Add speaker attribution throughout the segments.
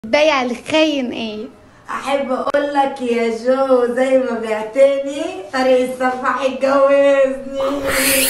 Speaker 1: بايع الخاين ايه
Speaker 2: احب اقول لك يا جو زي ما بعتني طريق السفاح اتجوزني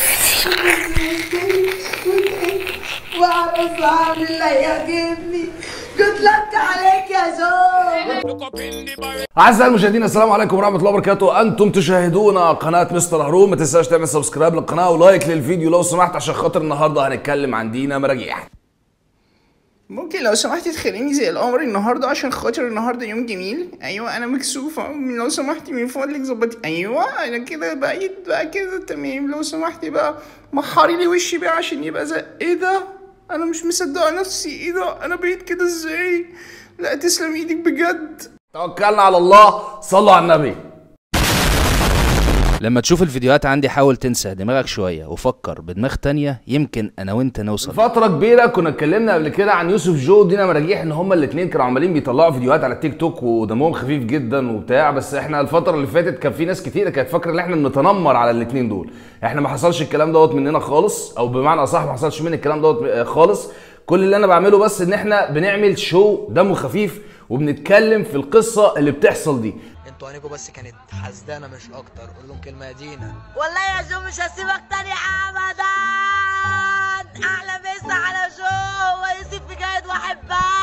Speaker 2: واعرف اعمل اللي هيعجبني جود لك عليك يا جو
Speaker 3: اعزائي المشاهدين السلام عليكم ورحمه الله وبركاته انتم تشاهدون قناه مستر هارون ما تنساش تعمل سبسكرايب للقناه ولايك للفيديو لو سمحت عشان خاطر النهارده هنتكلم عن دينا مراجيح
Speaker 4: ممكن لو سمحتي تخليني زي القمر النهارده عشان خاطر النهارده يوم جميل ايوه انا مكسوفه لو سمحتي من فضلك ظبطي ايوه انا كده بقيت بقى كده تمام لو سمحتي بقى محري لي وشي بقى عشان يبقى زي ايه ده انا مش مصدقه نفسي ايه ده انا بقيت كده ازاي لا تسلم ايدك بجد
Speaker 3: توكلنا على الله صلوا على النبي
Speaker 5: لما تشوف الفيديوهات عندي حاول تنسى دماغك شوية وفكر بدماغ تانية يمكن أنا وأنت نوصل
Speaker 3: فترة كبيرة كنا اتكلمنا قبل كده عن يوسف جو ودينا مراجيح ان هما الاثنين كانوا عمالين بيطلعوا فيديوهات على التيك توك ودمهم خفيف جدا وبتاع بس احنا الفترة اللي فاتت كان في ناس كتيرة كانت فاكرة ان احنا بنتنمر على الاثنين دول احنا ما حصلش الكلام دوت مننا خالص او بمعنى اصح ما حصلش مني الكلام دوت آه، خالص كل اللي انا بعمله بس ان احنا بنعمل شو دمه خفيف وبنتكلم في القصة اللي بتحصل دي
Speaker 6: انتوا عينيكوا بس كانت حسدانه مش اكتر قول لهم كلمه يا دينا
Speaker 2: والله يا جو مش هسيبك تاني ابدا احلى مسا على جو ويسيب في جايد واحد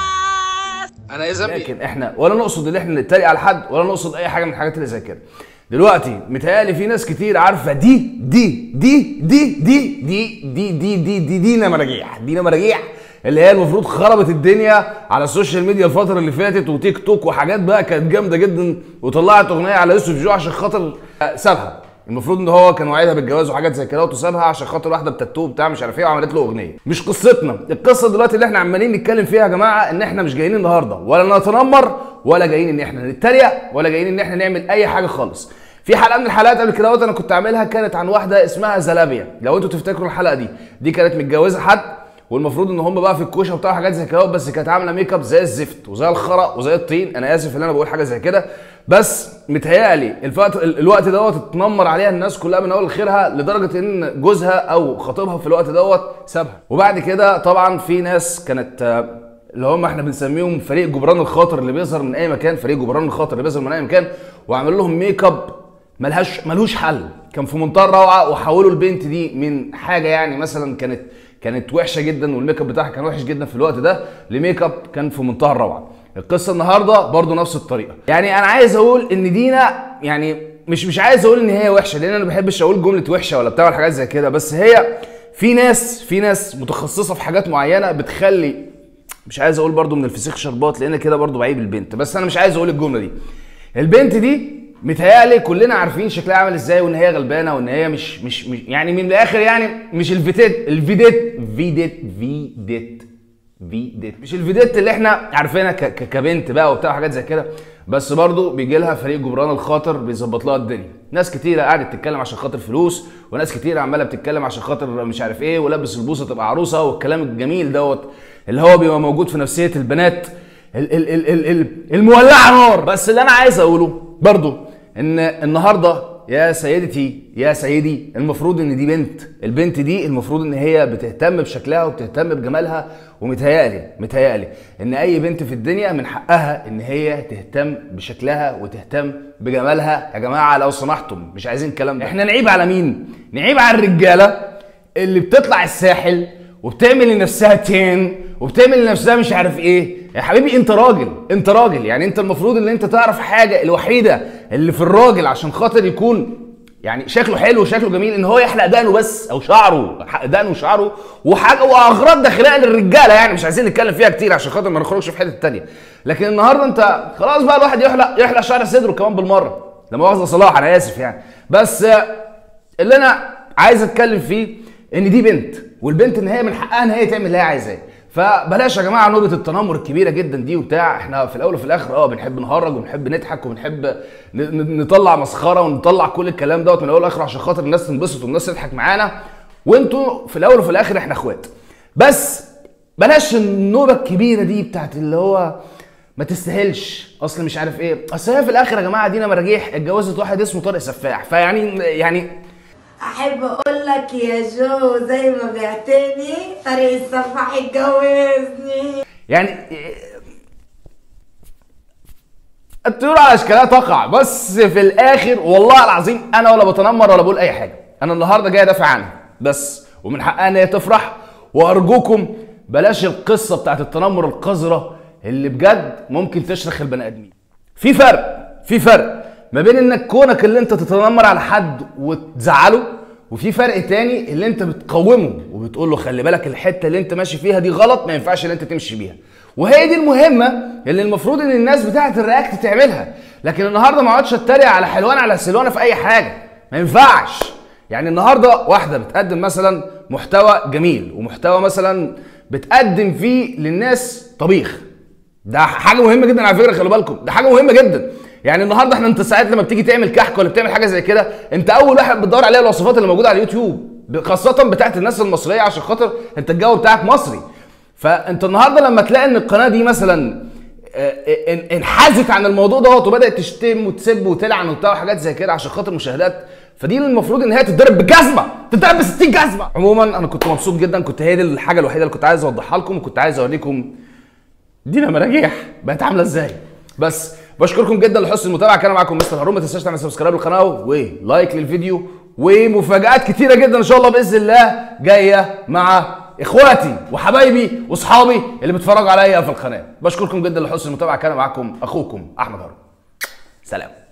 Speaker 2: بس
Speaker 4: انا يا زلمه
Speaker 3: لكن احنا ولا نقصد ان احنا نتريق على حد ولا نقصد اي حاجه من الحاجات اللي زي كده دلوقتي متهيألي في ناس كتير عارفه دي دي دي دي دي دي دي دي دي دي دينا مراجيح دينا مراجيح اللي هي المفروض خربت الدنيا على السوشيال ميديا الفتره اللي فاتت وتيك توك وحاجات بقى كانت جامده جدا وطلعت اغنيه على يوسف جو عشان خاطر آه، سابها المفروض ان هو كان وعدها بالجواز وحاجات زي كده وتسابها عشان خاطر واحده بتاتو بتاع مش عارف ايه وعملت له اغنيه مش قصتنا القصه دلوقتي اللي احنا عمالين نتكلم فيها يا جماعه ان احنا مش جايين النهارده ولا نتنمر ولا جايين ان احنا نتريق ولا جايين ان احنا نعمل اي حاجه خالص في حلقه من الحلقات قبل كده انا كنت عاملها كانت عن واحده اسمها زلابيا لو انتوا تفتكروا الحلقه دي دي كانت متجوزه حد والمفروض ان هم بقى في الكوشه وبتاع حاجات زي كده بس كانت عامله ميك اب زي الزفت وزي الخرا وزي الطين انا اسف ان انا بقول حاجه زي كده بس متهيألي الوقت الوقت دوت اتنمر عليها الناس كلها من اول لخيرها لدرجه ان جوزها او خطيبها في الوقت دوت سابها وبعد كده طبعا في ناس كانت آه، اللي هم احنا بنسميهم فريق جبران الخاطر اللي بيظهر من اي مكان فريق جبران الخاطر اللي بيظهر من اي مكان وعملوا لهم ميك اب ملهاش ملوش حل كان في منتهى الروعه وحولوا البنت دي من حاجه يعني مثلا كانت كانت وحشه جدا والميك اب بتاعها كان وحش جدا في الوقت ده لميك اب كان في منتهى الروعه القصه النهارده برضو نفس الطريقه يعني انا عايز اقول ان دينا يعني مش مش عايز اقول ان هي وحشه لان انا ما بحبش اقول جمله وحشه ولا بتاع ولا حاجات زي كده بس هي في ناس في ناس متخصصه في حاجات معينه بتخلي مش عايز اقول برضو من الفسيخ شربات لان كده برضو بعيب البنت بس انا مش عايز اقول الجمله دي البنت دي متهيألي كلنا عارفين شكلها عامل ازاي وان هي غلبانه وان هي مش مش, مش يعني من الاخر يعني مش الفيديت الفيديت فيديت فيديت فيديت مش الفيديت اللي احنا عارفينها ك- ك- كبنت بقى وبتاع حاجات زي كده بس برضو بيجي لها فريق جبران الخاطر بيظبط لها الدنيا ناس كتيره قعدت تتكلم عشان خاطر فلوس وناس كتيره عماله بتتكلم عشان خاطر مش عارف ايه ولبس البوسه تبقى عروسه والكلام الجميل دوت اللي هو بيبقى موجود في نفسيه البنات ال- ال- ال- ال- ال- المولعه نار بس اللي انا عايز اقوله برضو ان النهارده يا سيدتي يا سيدي المفروض ان دي بنت البنت دي المفروض ان هي بتهتم بشكلها وبتهتم بجمالها ومتهيألي متهيألي ان اي بنت في الدنيا من حقها ان هي تهتم بشكلها وتهتم بجمالها يا جماعه لو سمحتم مش عايزين الكلام ده احنا نعيب على مين نعيب على الرجاله اللي بتطلع الساحل وبتعمل لنفسها تين وبتعمل لنفسها مش عارف ايه يا حبيبي انت راجل انت راجل يعني انت المفروض ان انت تعرف حاجه الوحيده اللي في الراجل عشان خاطر يكون يعني شكله حلو وشكله جميل ان هو يحلق دقنه بس او شعره حق دقنه وشعره وحاجه واغراض داخليه للرجاله يعني مش عايزين نتكلم فيها كتير عشان خاطر ما نخرجش في حته تانية لكن النهارده انت خلاص بقى الواحد يحلق يحلق شعر صدره كمان بالمره لا مؤاخذه صلاح انا اسف يعني بس آه، اللي انا عايز اتكلم فيه ان دي بنت والبنت ان هي من حقها ان هي تعمل اللي هي عايزاه فبلاش يا جماعه نوبه التنمر الكبيره جدا دي وبتاع احنا في الاول وفي الاخر اه بنحب نهرج وبنحب نضحك وبنحب ن- ن- نطلع مسخره ونطلع كل الكلام دوت من الاول والاخر عشان خاطر الناس تنبسط والناس تضحك معانا وانتوا في الاول وفي الاخر احنا اخوات بس بلاش النوبه الكبيره دي بتاعت اللي هو ما تستاهلش اصل مش عارف ايه اصل هي في الاخر يا جماعه دينا مراجيح اتجوزت واحد اسمه طارق سفاح فيعني يعني
Speaker 2: احب اقول لك يا جو زي ما بعتني طريق السفاح اتجوزني
Speaker 3: يعني الطيور على اشكالها تقع بس في الاخر والله العظيم انا ولا بتنمر ولا بقول اي حاجه انا النهارده جاي ادافع عنها بس ومن حقها ان هي تفرح وارجوكم بلاش القصه بتاعت التنمر القذره اللي بجد ممكن تشرخ البني ادمين في فرق في فرق ما بين انك كونك اللي انت تتنمر على حد وتزعله وفي فرق تاني اللي انت بتقومه وبتقول له خلي بالك الحته اللي انت ماشي فيها دي غلط ما ينفعش ان انت تمشي بيها وهي دي المهمه اللي المفروض ان الناس بتاعه الرياكت تعملها لكن النهارده ما اقعدش اتريق على حلوان على سلوانه في اي حاجه ما ينفعش يعني النهارده واحده بتقدم مثلا محتوى جميل ومحتوى مثلا بتقدم فيه للناس طبيخ ده حاجه مهمه جدا على فكره خلي بالكم ده حاجه مهمه جدا يعني النهارده احنا انت ساعات لما بتيجي تعمل كحك ولا بتعمل حاجه زي كده انت اول واحد بتدور عليها الوصفات اللي موجوده على اليوتيوب خاصه بتاعت الناس المصريه عشان خاطر انت الجو بتاعك مصري فانت النهارده لما تلاقي ان القناه دي مثلا آه، ان- انحازت عن الموضوع دوت وبدات تشتم وتسب وتلعن وبتاع وحاجات زي كده عشان خاطر مشاهدات فدي المفروض ان هي تتضرب بجزمه تتضرب ب 60 جزمه عموما انا كنت مبسوط جدا كنت هي دي الحاجه الوحيده اللي كنت عايز اوضحها لكم وكنت عايز اوريكم دينا مراجيح بقت عامله ازاي بس بشكركم جدا لحسن المتابعه كان معاكم مستر هارون ما تنساش تعمل سبسكرايب للقناه ولايك للفيديو ومفاجات كتيره جدا ان شاء الله باذن الله جايه مع اخواتي وحبايبي واصحابي اللي بيتفرجوا عليا في القناه بشكركم جدا لحسن المتابعه كان معاكم اخوكم احمد هارون سلام